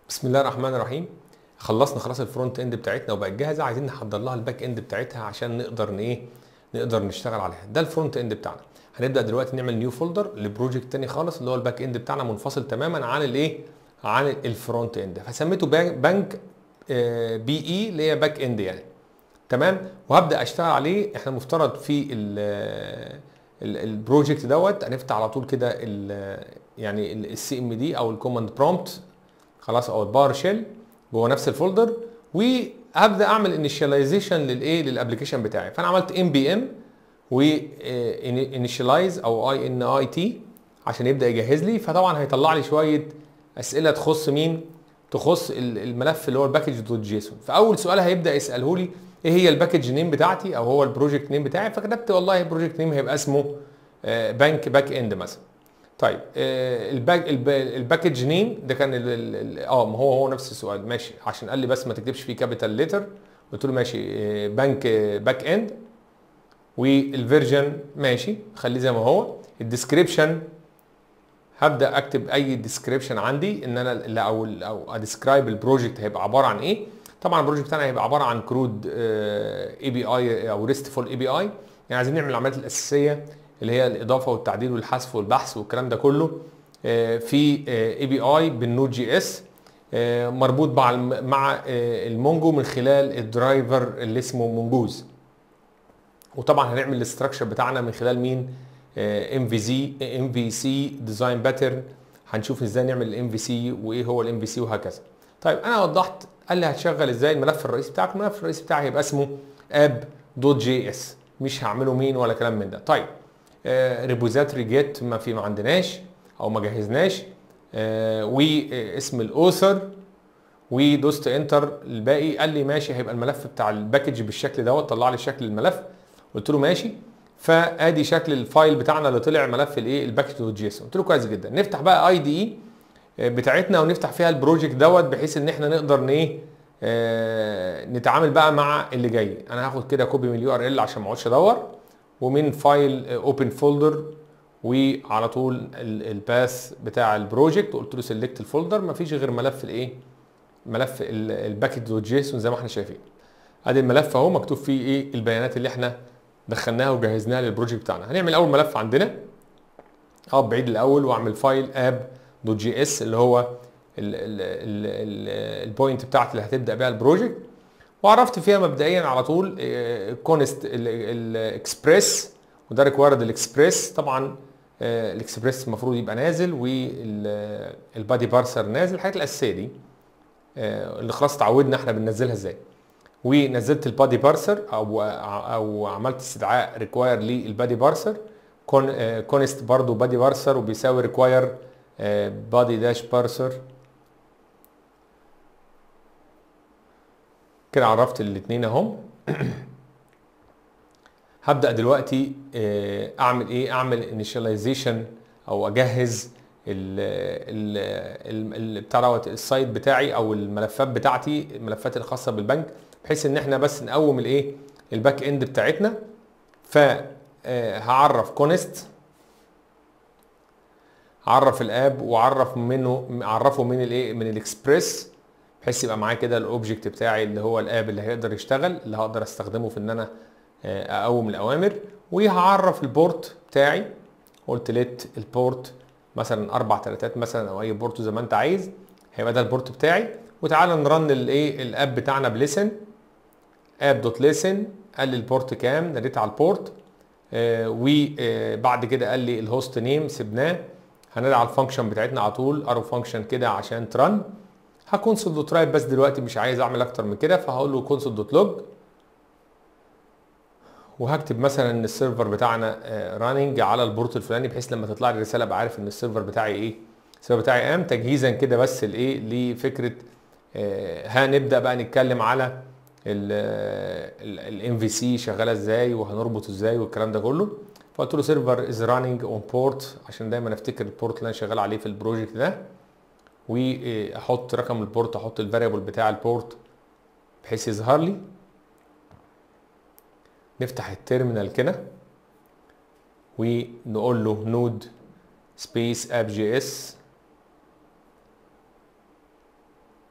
بسم الله الرحمن الرحيم خلصنا خلاص الفرونت اند بتاعتنا وبقت جاهزه عايزين نحضر لها الباك اند بتاعتها عشان نقدر ن- ايه نقدر نشتغل عليها ده الفرونت اند بتاعنا هنبدا دلوقتي نعمل نيو فولدر لبروجكت تاني خالص اللي هو الباك اند بتاعنا منفصل تماما عن الايه عن الفرونت اند فسميته بان- بنك آه، بي اي اللي هي باك اند يعني تمام وهبدا اشتغل عليه احنا مفترض في ال- ال- البروجكت دوت هنفتح على طول كده ال- يعني السي ام دي او الكوماند برومبت خلاص او الباور شيل جوه نفس الفولدر وهبدا اعمل انيشاليزيشن للايه للابلكيشن بتاعي فانا عملت ام بي ام و انيشاليز او اي ان اي تي عشان يبدا يجهز لي فطبعا هيطلع لي شويه اسئله تخص مين تخص ال- الملف اللي هو الباكج دوت جيسون فاول سؤال هيبدا يساله لي ايه هي الباكج نيم بتاعتي او هو البروجكت نيم بتاعي فكتبت والله البروجكت نيم هيبقى اسمه بنك باك اند مثلا طيب آه، الباك الب- الباكج نيم ده كان ال- ال- ال- اه ما هو هو نفس السؤال ماشي عشان قال لي بس ما تكتبش فيه كابيتال ليتر قلت له ماشي آه، بنك باك اند والفيرجن ماشي خليه زي ما هو الديسكريبشن هبدا اكتب اي ديسكريبشن عندي ان انا ال- او ال- او اديسكرايب البروجكت هيبقى عباره عن ايه طبعا البروجكت بتاعنا هيبقى عباره عن كرود اي بي اي او ريستفول اي بي اي يعني عايزين نعمل العمليات الاساسيه اللي هي الاضافه والتعديل والحذف والبحث والكلام ده كله آه، في اي بي اي بالنود جي اس آه، مربوط مع الم- مع آه، المونجو من خلال الدرايفر اللي اسمه مونجوز وطبعا هنعمل الاستراكشر بتاعنا من خلال مين ام في سي ام في سي ديزاين باترن هنشوف ازاي نعمل الام في سي وايه هو الام في سي وهكذا طيب انا وضحت قال لي هتشغل ازاي الملف الرئيسي بتاعك الملف الرئيسي بتاعي هيبقى اسمه اب دوت جي اس مش هعمله مين ولا كلام من ده طيب آه ريبوزاتري جيت ما في ما عندناش او ما جهزناش آه واسم الاوثر ودوست انتر الباقي قال لي ماشي هيبقى الملف بتاع الباكج بالشكل دوت طلع لي شكل الملف قلت له ماشي فادي شكل الفايل بتاعنا اللي طلع ملف الايه الباكج دوت جيسون قلت له كويس جدا نفتح بقى اي دي اي بتاعتنا ونفتح فيها البروجكت دوت بحيث ان احنا نقدر ن ايه آه، نتعامل بقى مع اللي جاي انا هاخد كده كوبي من اليو ار ال عشان ما اقعدش ادور ومن فايل اوبن فولدر وعلى طول الباث بتاع البروجكت وقلت له سيلكت الفولدر مفيش غير ملف الايه ملف الباكج دوت جيسون زي ما احنا شايفين ادي الملف اهو مكتوب فيه ايه البيانات اللي احنا دخلناها وجهزناها للبروجكت بتاعنا هنعمل اول ملف عندنا اه بعيد الاول واعمل فايل اب دوت جي اس اللي هو البوينت بتاعتي اللي هتبدا بيها البروجكت وعرفت فيها مبدئيا على طول كونست الاكسبريس وده ريكوايرد الاكسبريس طبعا آه، الاكسبريس المفروض يبقى نازل والبادي بارسر نازل الحاجات الاساسيه دي آه، اللي خلاص اتعودنا احنا بننزلها ازاي ونزلت البادي بارسر او او عملت استدعاء ريكواير للبادي بارسر كون آه، كونست برضو بادي بارسر وبيساوي ريكواير بادي داش بارسر كده عرفت الاثنين اهم هبدا دلوقتي آه، اعمل ايه اعمل انيشاليزيشن او اجهز ال ال ال بتاع دوت السايت بتاعي او الملفات بتاعتي الملفات الخاصه بالبنك بحيث ان احنا بس نقوم الايه الباك اند بتاعتنا ف آه، هعرف كونست عرف الاب وعرف منه عرفه من الايه من الاكسبريس بحيث يبقى معايا كده الاوبجكت بتاعي اللي هو الاب اللي هيقدر يشتغل اللي هقدر استخدمه في ان انا آه، اقوم الاوامر وهعرف البورت بتاعي قلت ليت البورت مثلا اربع تلاتات مثلا او اي بورت زي ما انت عايز هيبقى ده البورت بتاعي وتعالى نرن الايه الاب بتاعنا بليسن اب دوت ليسن قال لي البورت كام ناديت على البورت آه وبعد كده قال لي الهوست نيم سبناه هنادي على الفانكشن بتاعتنا على طول ارو فانكشن كده عشان ترن هكونسول دوت رايت بس دلوقتي مش عايز اعمل اكتر من كده فهقول له كونسول دوت لوج وهكتب مثلا ان السيرفر بتاعنا راننج على البورت الفلاني بحيث لما تطلع لي الرساله ابقى عارف ان السيرفر بتاعي ايه السيرفر بتاعي قام تجهيزا كده بس لايه لفكره آه، هنبدا بقى نتكلم على الام في سي شغاله ازاي وهنربط ازاي والكلام ده كله فقلت له سيرفر از راننج اون بورت عشان دايما افتكر البورت اللي انا شغال عليه في البروجكت ده واحط رقم البورت احط الفاريبل بتاع البورت بحيث يظهر لي نفتح التيرمينال كده ونقول له نود سبيس اب جي اس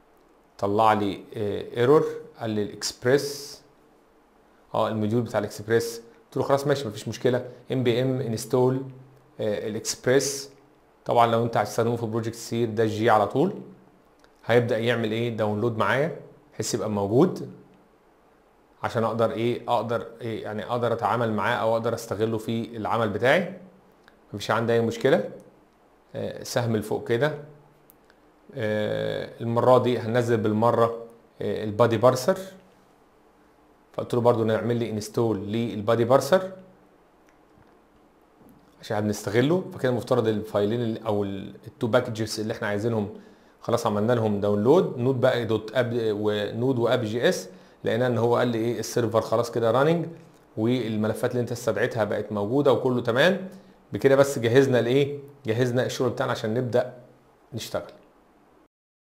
طلع لي ايرور قال لي الاكسبريس اه الموديول بتاع الاكسبريس قلت له خلاص ماشي مفيش مشكله ام بي ام انستول الاكسبريس طبعا لو انت هتستخدمه في بروجكت سير ده جي على طول هيبدا يعمل ايه داونلود معايا بحيث يبقى موجود عشان اقدر ايه اقدر إيه يعني اقدر اتعامل معاه او اقدر استغله في العمل بتاعي مفيش عندي اي مشكله آه، سهم لفوق كده آه، المره دي هنزل بالمره آه، البادي بارسر فقلت له برضو نعمل لي انستول للبادي بارسر عشان هنستغله فكده المفترض الفايلين ال- او ال- التو باكجز اللي احنا عايزينهم خلاص عملنا لهم داونلود نود بقى دوت اب ونود واب جي اس لقينا ان هو قال لي ايه السيرفر خلاص كده راننج والملفات اللي انت استدعيتها بقت موجوده وكله تمام بكده بس جهزنا الايه جهزنا الشغل بتاعنا عشان نبدا نشتغل